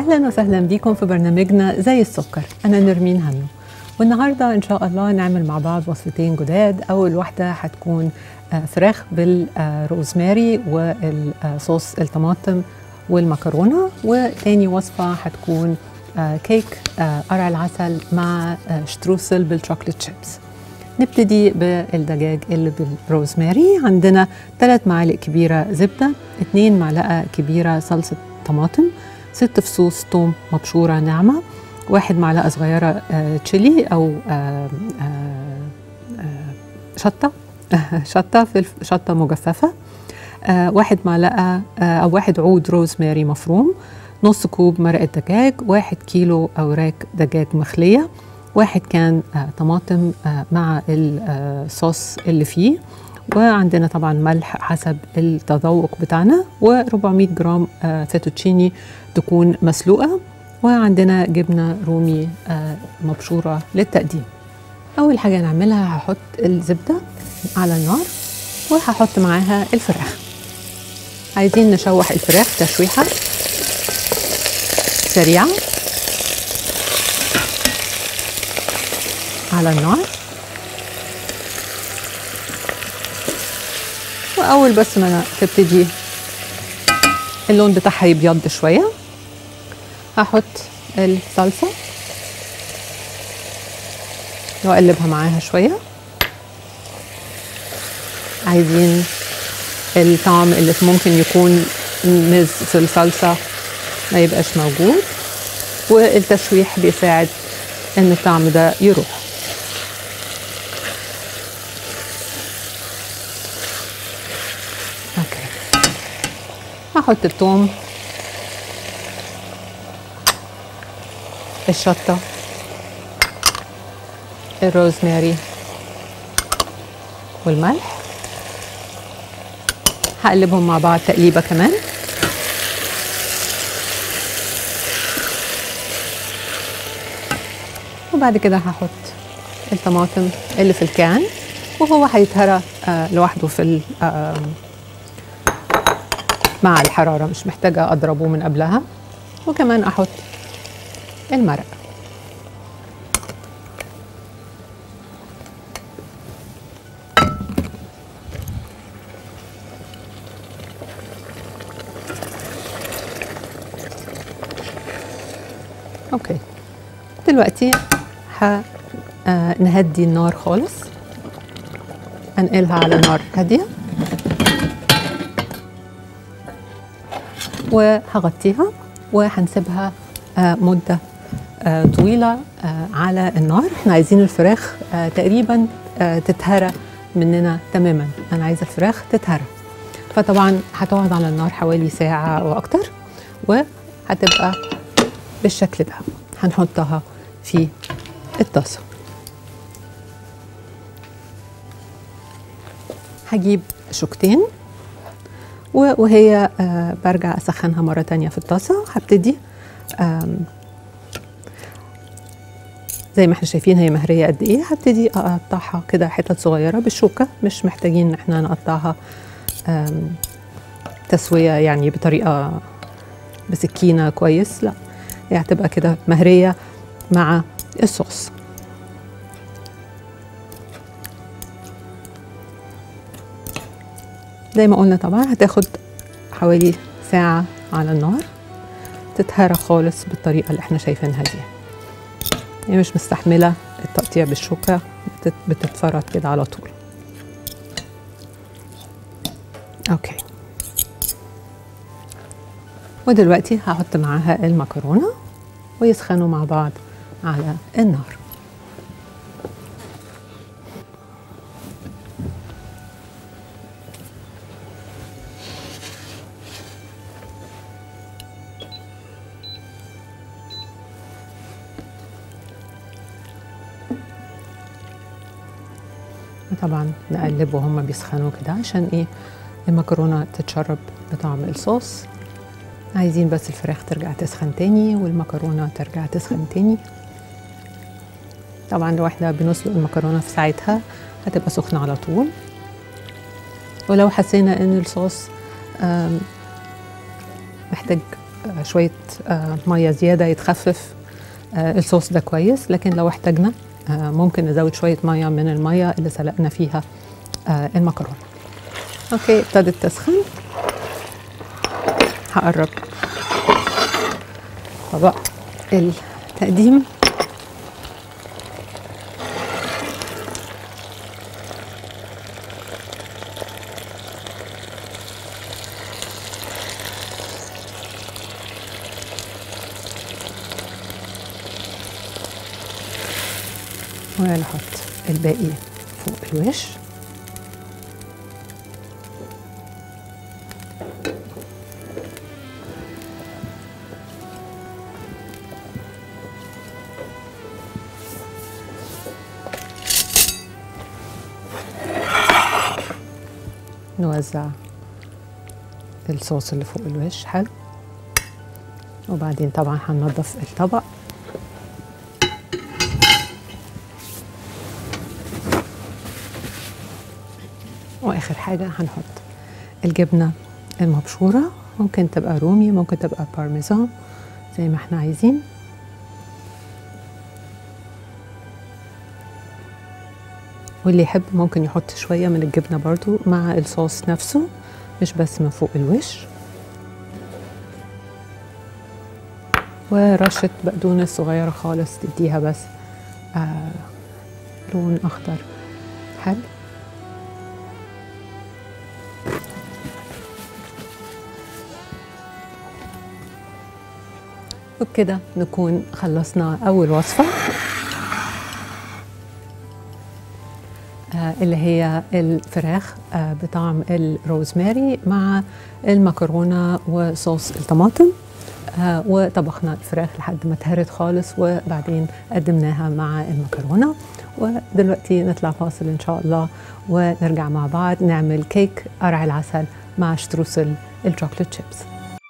اهلا وسهلا بيكم في برنامجنا زي السكر انا نرمين هنو والنهارده ان شاء الله نعمل مع بعض وصفتين جداد اول واحده هتكون آه، فراخ بالروزماري والصوص الطماطم والمكرونه وتاني وصفه هتكون آه، كيك آه، قرع العسل مع آه، شتروسل بالشوكليت شيبس نبتدي بالدجاج اللي بالروزماري عندنا 3 معالق كبيرة زبدة 2 معلقة كبيرة صلصة طماطم 6 فصوص توم مبشورة ناعمة واحد معلقة صغيرة آه، تشيلي أو آه، آه، آه، شطة شطة فلف شطة مجففة آه، واحد معلقة آه، أو واحد عود روزماري مفروم نص كوب مرقة دجاج واحد كيلو أوراق دجاج مخلية واحد كان آه، طماطم آه، مع الصوص اللي فيه وعندنا طبعا ملح حسب التذوق بتاعنا و400 جرام آه، فيتوتشيني تكون مسلوقة وعندنا جبنة رومي آه، مبشورة للتقديم أول حاجة نعملها هحط الزبدة على النار وهحط معاها الفراخ عايزين نشوح الفراخ تشويحة سريعة على النار وأول بس ما تبتدي اللون بتاعها يبيض شوية هحط الصلصة وأقلبها معاها شوية عايزين الطعم اللي ممكن يكون مز في الصلصة ما يبقاش موجود والتشويح بيساعد ان الطعم ده يروح اوكي هحط الثوم الشطة الروزماري والملح هقلبهم مع بعض تقليبة كمان وبعد كده هحط الطماطم اللي في الكان وهو هيتهرى آه لوحده في ال- آه مع الحرارة مش محتاجة أضربه من قبلها وكمان أحط المرق أوكي دلوقتي ه آه، نهدي النار خالص انقلها على نار هاديه وهغطيها وهنسيبها آه، مده آه، طويله آه، على النار احنا عايزين الفراخ آه، تقريبا آه، تتهرى مننا تماما انا عايزه الفراخ تتهرى فطبعا هتقعد على النار حوالي ساعه او اكتر وهتبقى بالشكل ده هنحطها في الطاسة هجيب شوكتين و- وهي آه، برجع أسخنها مرة تانية في الطاسة هبتدي آم، زي ما احنا شايفين هي مهرية قد ايه هبتدي اقطعها كده حتت صغيرة بالشوكة مش محتاجين ان احنا نقطعها آم، تسوية يعني بطريقة بسكينة كويس لا هي هتبقى كده مهرية مع الصوص زي ما قلنا طبعا هتاخد حوالي ساعة على النار تتهرى خالص بالطريقة اللي احنا شايفينها دي هي مش مستحملة التقطيع بالشوكة بتت- بتتفرط كده على طول اوكي ودلوقتي هحط معاها المكرونة ويسخنوا مع بعض على النار طبعا نقلب وهم بيسخنوا كده عشان ايه المكرونة تتشرب بطعم الصوص عايزين بس الفراخ ترجع تسخن تاني والمكرونة ترجع تسخن تاني طبعا لو احنا بنسلق المكرونة في ساعتها هتبقى سخنة على طول ولو حسينا ان الصوص آم، محتاج آه، شويه آه، ميه زياده يتخفف آه، الصوص ده كويس لكن لو احتاجنا آه، ممكن نزود شويه ميه من الميه اللي سلقنا فيها آه، المكرونه اوكي ابتدت تسخن هقرب طبق التقديم ونحط الباقي فوق الوش نوزع الصوص اللي فوق الوش حلو وبعدين طبعا هننضف الطبق واخر حاجه هنحط الجبنه المبشوره ممكن تبقى رومي ممكن تبقى بارميزان زي ما احنا عايزين واللي يحب ممكن يحط شويه من الجبنه برضو مع الصوص نفسه مش بس من فوق الوش ورشه بقدونس صغيره خالص تديها بس آه لون اخضر حلو وبكده نكون خلصنا أول وصفة آه، اللي هي الفراخ آه، بطعم الروزماري مع المكرونة وصوص الطماطم آه، وطبخنا الفراخ لحد ما اتهرت خالص وبعدين قدمناها مع المكرونة ودلوقتي نطلع فاصل إن شاء الله ونرجع مع بعض نعمل كيك قرع العسل مع شتروسل الشوكليت شيبس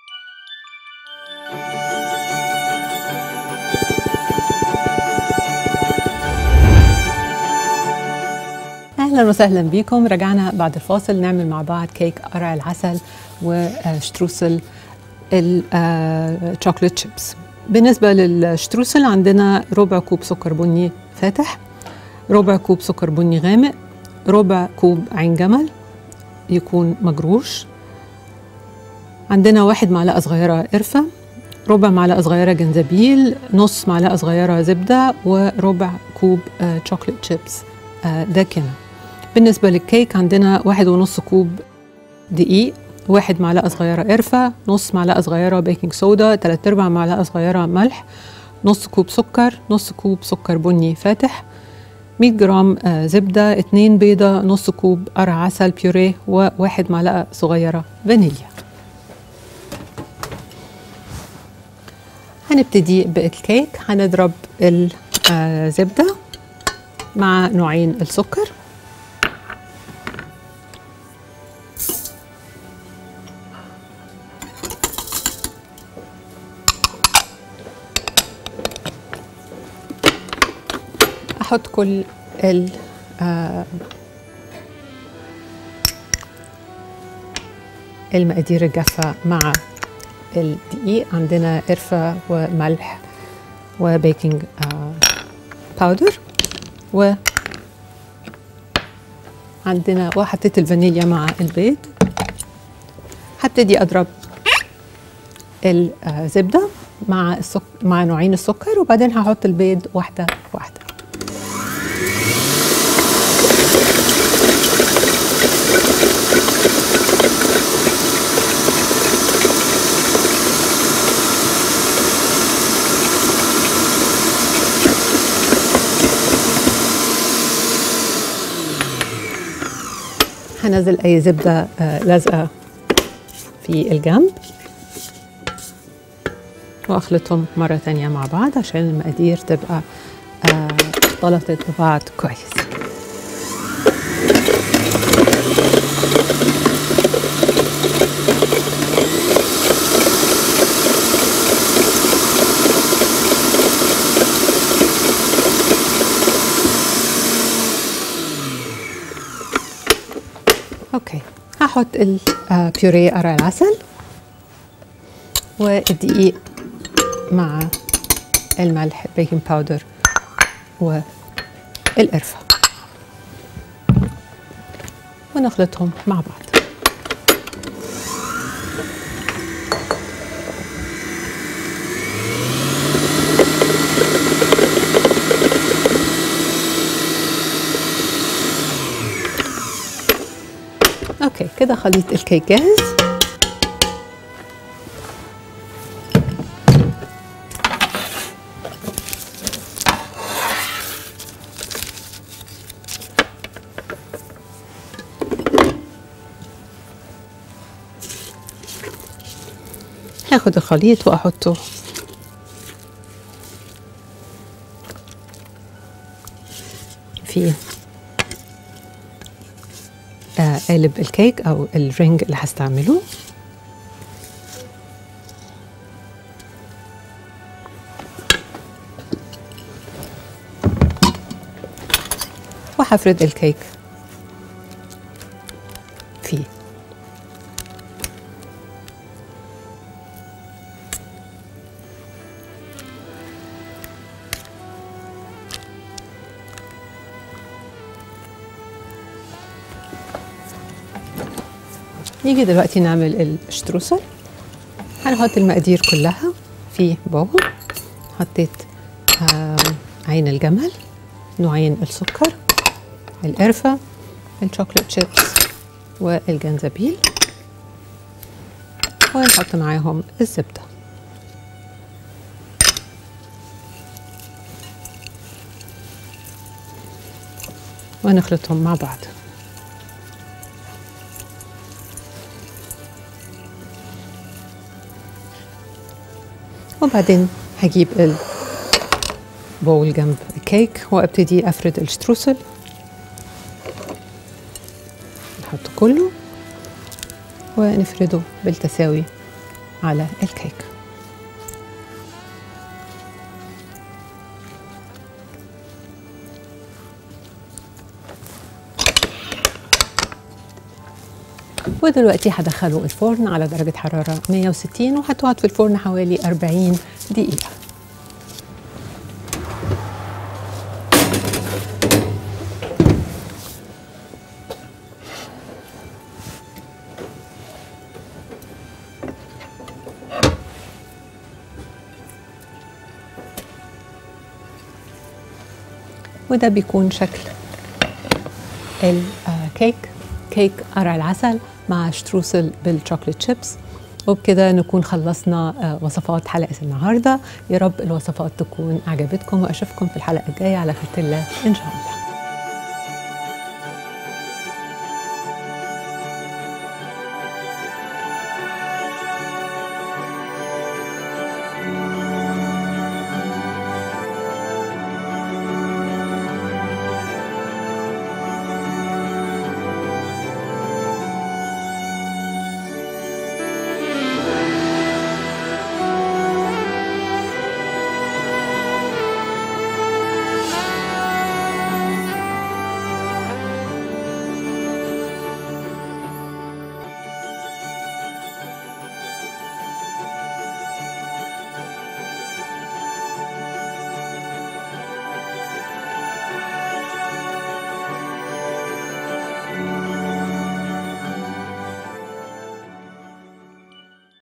اهلا وسهلا بكم رجعنا بعد الفاصل نعمل مع بعض كيك قرع العسل وشتروسل الشوكليت شيبس بالنسبه للشتروسل عندنا ربع كوب سكر بني فاتح ربع كوب سكر بني غامق ربع كوب عين جمل يكون مجروش عندنا واحد معلقه صغيره قرفه ربع معلقه صغيره جنزبيل نص معلقه صغيره زبده وربع كوب آه، شوكليت شيبس آه، داكنه بالنسبة للكيك عندنا واحد ونص كوب دقيق واحد معلقة صغيرة قرفة نص معلقة صغيرة بيكنج صودا تلات أرباع معلقة صغيرة ملح نص كوب سكر نص كوب سكر بني فاتح 100 جرام آه، زبدة اتنين بيضة نص كوب قرع عسل بيوريه وواحد معلقة صغيرة فانيليا هنبتدي بالكيك هنضرب الزبدة مع نوعين السكر احط كل ال آه، المقادير الجافة مع الدقيق عندنا قرفة وملح وبيكنج آه، باودر و عندنا وحطيت الفانيليا مع البيض هبتدي اضرب الزبده مع السك... مع نوعين السكر وبعدين هحط البيض واحده واحده هنزل اي زبده آه، لازقه في الجنب واخلطهم مره تانية مع بعض عشان المقادير تبقى آه، اختلطت ببعض كويس اوكي هحط البيوريه قرع العسل والدقيق مع الملح البيكنج باودر والقرفة ونخلطهم مع بعض اوكي كده خليط الكيك جاهز هاخد الخليط واحطه في آه، قالب الكيك او الرينج اللي هستعمله وهفرد الكيك فيه نيجي دلوقتي نعمل الشتروسل هنحط المقادير كلها في بول حطيت آم، عين الجمل نوعين السكر القرفة الشوكليت شيبس والجنزبيل ونحط معاهم الزبدة ونخلطهم مع بعض وبعدين هجيب البول جنب الكيك وابتدي افرد الشتروسل نحط كله ونفرده بالتساوي على الكيك ودلوقتي هدخله الفرن على درجة حرارة 160 وهتقعد في الفرن حوالي 40 دقيقة وده بيكون شكل الكيك كيك قرع العسل مع شتروسل بالشوكليت شيبس وبكده نكون خلصنا آه، وصفات حلقة النهاردة يا رب الوصفات تكون عجبتكم وأشوفكم في الحلقة الجاية على خير الله إن شاء الله